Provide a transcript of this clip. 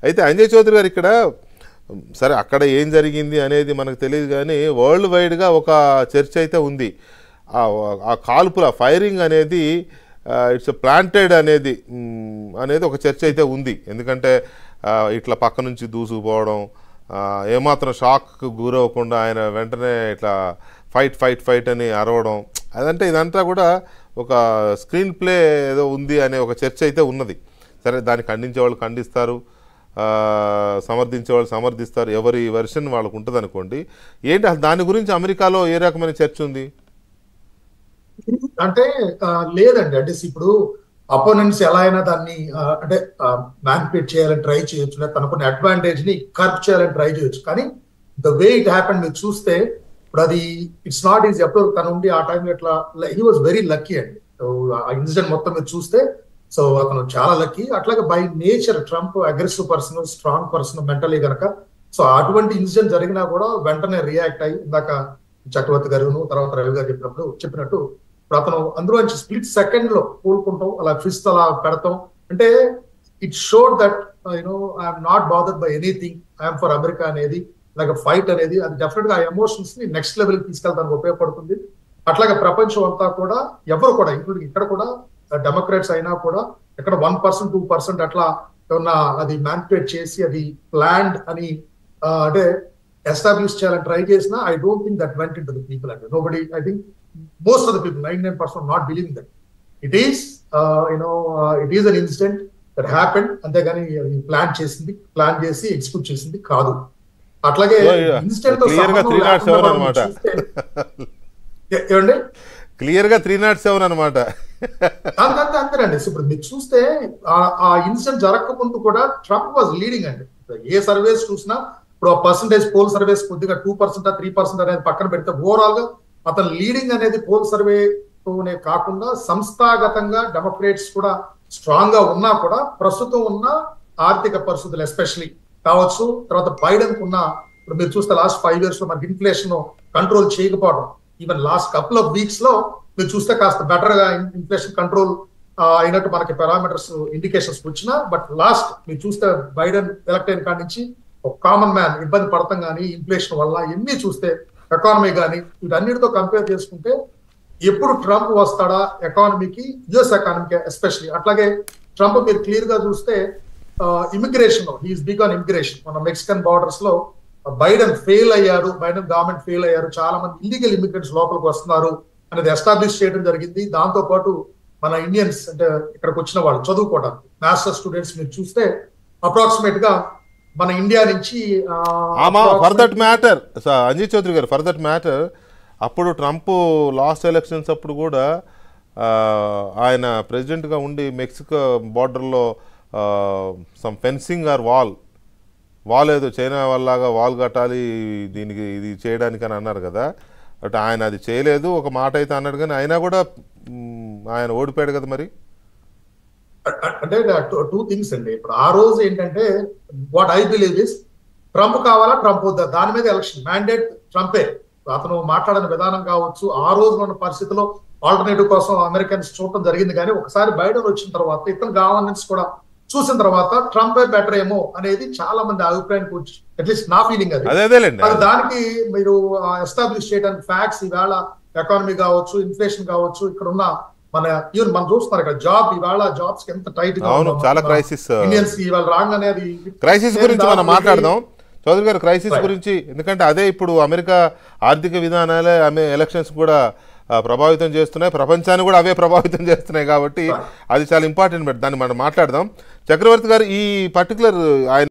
అయితే అంజయ్ చౌదరి గారు ఇక్కడ సరే అక్కడ ఏం జరిగింది అనేది మనకు తెలియదు కానీ వరల్డ్ వైడ్గా ఒక చర్చ అయితే ఉంది ఆ ఆ కాల్పుల ఫైరింగ్ అనేది ఇట్స్ ప్లాంటెడ్ అనేది మ్, అనేది ఒక చర్చ అయితే ఉంది ఎందుకంటే ఆ, ఇట్లా పక్క నుంచి దూసుకుపోవడం ఆ, ఏమాత్రం షాక్కు గురవ్వకుండా ఆయన వెంటనే ఇట్లా ఫైట్ ఫైట్ ఫైట్ అని అరవడం అదంటే ఇదంతా కూడా ఒక స్క్రీన్ ప్లే ఏదో ఉంది అనే ఒక చర్చ అయితే ఉన్నది సరే దాన్ని ఖండించే వాళ్ళు ఖండిస్తారు ఆ, సమర్థించే వాళ్ళు సమర్థిస్తారు ఎవరి వెర్షన్ వాళ్ళకు ఉంటుంది అనుకోండి ఏంటి అసలు దాని గురించి అమెరికాలో ఏ రకమైన చర్చ ఉంది అంటే ఆ, లేదండి అంటే ఇప్పుడు అపోనెంట్స్ ఎలా అయినా దాన్ని ఆ, అంటే మ్యానిపులేట్ చేయాలని ట్రై చేయొచ్చు లేదా తనకున్న అడ్వాంటేజ్ ని కర్ప్ చేయాలని ట్రై చేయొచ్చు కానీ ద వే ఇట్ హ్యాపెన్ మీరు చూస్తే ఇప్పుడు అది ఇట్స్ నాట్ ఈజీ అప్పుడు తను ఉండి ఆ టైంలో ఇట్లా హీ వాజ్ వెరీ లక్కీ అండి So, ఆ ఇన్సిడెంట్ మొత్తం మీరు చూస్తే సో అతను చాలా లక్కీ అట్లాగే by nature Trump aggressive person strong person mentally గనక సో అటువంటి ఇన్సిడెంట్ జరిగినా కూడా వెంటనే రియాక్ట్ అయ్యి ఇందాక చక్రవర్తి గారు తర్వాత రవి గారు చెప్పినప్పుడు చెప్పినట్టు ఇప్పుడు అతను అందులో నుంచి స్ప్లిట్ సెకండ్ లో కోలుకుంటాం అలా ఫిస్ట్ అలా పెడతాం అంటే it showed that you know I'm not bothered by anything I'm for America అనేది లైక్ ఫైట్ అనేది అది డెఫినెట్ గా ఆ ఎమోషన్స్ ని నెక్స్ట్ లెవెల్ కి తీసుకెళ్ళడానికి ఉపయోగపడుతుంది అట్లాగే ప్రపంచం అంతా కూడా ఎవరు కూడా ఇంక్లూడింగ్ ఇక్కడ కూడా డెమోక్రాట్స్ అయినా కూడా ఇక్కడ వన్ పర్సెంట్ టూ పర్సెంట్ అట్లా ఏమన్నా అది మ్యానిపులేట్ చేసి అది ప్లాన్డ్ అని ఆ, అంటే ఎస్టాబ్లిష్ చేయాలని ట్రై చేసినా I don't think that went into the people అంటే nobody I think most of the people nine nine percent not believing that it is you know it is an incident that happen అంతేగాని plan చేసింది plan చేసి execute చేసింది కాదు అట్లాగే So, yeah, incident తో clear గా సంబంధం 307 లేకుండా అన్నమాట. చూస్తే ఏ- ఏమండి క్లియర్గా త్రీ నాట్ సెవెన్ అనమాట అంతే అంతే అంతేనండి ఇప్పుడు మీరు చూస్తే ఆ- ఆ ఇన్సిడెంట్ జరగకముందు కూడా ట్రంప్ వాజ్ లీడింగ్ అండి ఏ సర్వేస్ చూసినా ఇప్పుడు ఆ పర్సంటేజ్ పోల్ సర్వేస్ కొద్దిగా టూ పర్సెంట్ త్రీ పర్సెంట్ అనేది పక్కన పెడితే ఓవరాల్ గా అతను లీడింగ్ అనేది పోల్ సర్వే తోనే కాకుండా సంస్థాగతంగా డెమోక్రేట్స్ కూడా స్ట్రాంగ్ గా ఉన్నా కూడా ప్రస్తుతం ఉన్న ఆర్థిక పరిస్థితులు ఎస్పెషలీ కావచ్చు తర్వాత బైడెన్ ఉన్న ఇప్పుడు మీరు చూస్తే లాస్ట్ ఫైవ్ ఇయర్స్ లో మనకి ఇన్ఫ్లేషన్ కంట్రోల్ చేయకపోవడం even last couple of weeks లో మీరు చూస్తే కాస్త బెటర్ గా ఇన్ఫ్లేషన్ కంట్రోల్ అయినట్టు మనకి పారామీటర్స్ ఇండికేషన్స్ వచ్చినా బట్ లాస్ట్ మీరు చూస్తే బైడెన్ ఎలక్ట్ అయిన కాడి నుంచి ఒక కామన్ మ్యాన్ ఇబ్బంది పడతాం కానీ ఇన్ఫ్లేషన్ వల్ల ఎన్ని చూస్తే ఎకానమీ కానీ వీటన్నిటితో కంపేర్ చేసుకుంటే ఎప్పుడు ట్రంప్ వస్తాడా ఎకానమీకి యుఎస్ ఎకానమీకి ఎస్పెషల్లీ అట్లాగే ట్రంప్ మీరు క్లియర్ గా చూస్తే immigration he's big on immigration మన మెక్సికన్ బార్డర్స్ లో బైడెన్ ఫెయిల్ అయ్యారు బైడెన్ గవర్నమెంట్ ఫెయిల్ అయ్యారు చాలా మంది ఇల్లీగల్ ఇమిగ్రెంట్స్ లోపలికి వస్తున్నారు అనేది ఎస్టాబ్లిష్ చేయడం జరిగింది దాంతో పాటు మన ఇండియన్స్ అంటే ఇక్కడికి వచ్చిన వాళ్ళు చదువుకోవడానికి మాస్టర్ స్టూడెంట్స్ మీరు చూస్తే అప్రాక్సిమేట్ గా మన ఇండియా నుంచి ఆ, ఆమా for that approximate- matter Anjay Chaudhary garu for that matter అప్పుడు ట్రంప్ లాస్ట్ ఎలక్షన్స్ అప్పుడు కూడా ఆ, ఆయన ప్రెసిడెంట్గా ఉండి మెక్సికో బార్డర్లో some fencing or wall wall ఏదో చైనా వాళ్ళలాగా వాల్ కట్టాలి దీనికి ఇది చేయడానికి అని అన్నారు కదా బట్ ఆయన అది చేయలేదు ఒక మాట అయితే అన్నాడు కానీ అయినా కూడా మ్, ఆయన ఓడిపోయాడు కదా మరి అంటే టూ థింగ్స్ అండి ఇప్పుడు ఆ రోజు ఏంటంటే what I believe is Trump కావాలా ట్రంప్ వద్దా దాని మీద ఎలక్షన్ మ్యాండేట్ ట్రంపే అతను మాట్లాడిన విధానం కావచ్చు ఆ రోజు ఉన్న పరిస్థితిలో ఆల్టర్నేటివ్ కోసం అమెరికన్స్ చూడటం జరిగింది కానీ ఒకసారి బైడెన్ వచ్చిన తర్వాత ఇతను గవర్నెన్స్ కూడా చూసిన తర్వాత ట్రంపే బెటర్ ఏమో అనేది చాలా మంది అభిప్రాయానికి వచ్చి అట్లీస్ట్ నా ఫీలింగ్ అది అదే అదేలేండి అది దానికి మీరు ఎస్టాబ్లిష్ చేయడానికి ఫ్యాక్ట్స్ ఈవేళ ఎకానమీ కావచ్చు ఇన్ఫ్లేషన్ కావచ్చు ఇక్కడ ఉన్న మన ఈవెన్ మనం చూస్తున్నారు ఇక్కడ జాబ్ ఈవేళ జాబ్స్ ఎంత టైట్ గా అవును ఉందో చాలా మన క్రైసిస్ ఇండియన్స్ ఇవాళ రాంగ్ అనేది క్రైసిస్ గురించి మనం మాట్లాడదాం చౌదరి గారు క్రైసిస్ Right. గురించి ఎందుకంటే అదే ఇప్పుడు అమెరికా ఆర్థిక విధానాలే ఆమె ఎలక్షన్స్ కూడా ఆ, ప్రభావితం చేస్తున్నాయి ప్రపంచాన్ని కూడా అవే ప్రభావితం చేస్తున్నాయి కాబట్టి Right. అది చాలా ఇంపార్టెంట్ బట్ దాన్ని మనం మాట్లాడదాం చక్రవర్తి గారు ఈ పర్టికులర్ ఆయన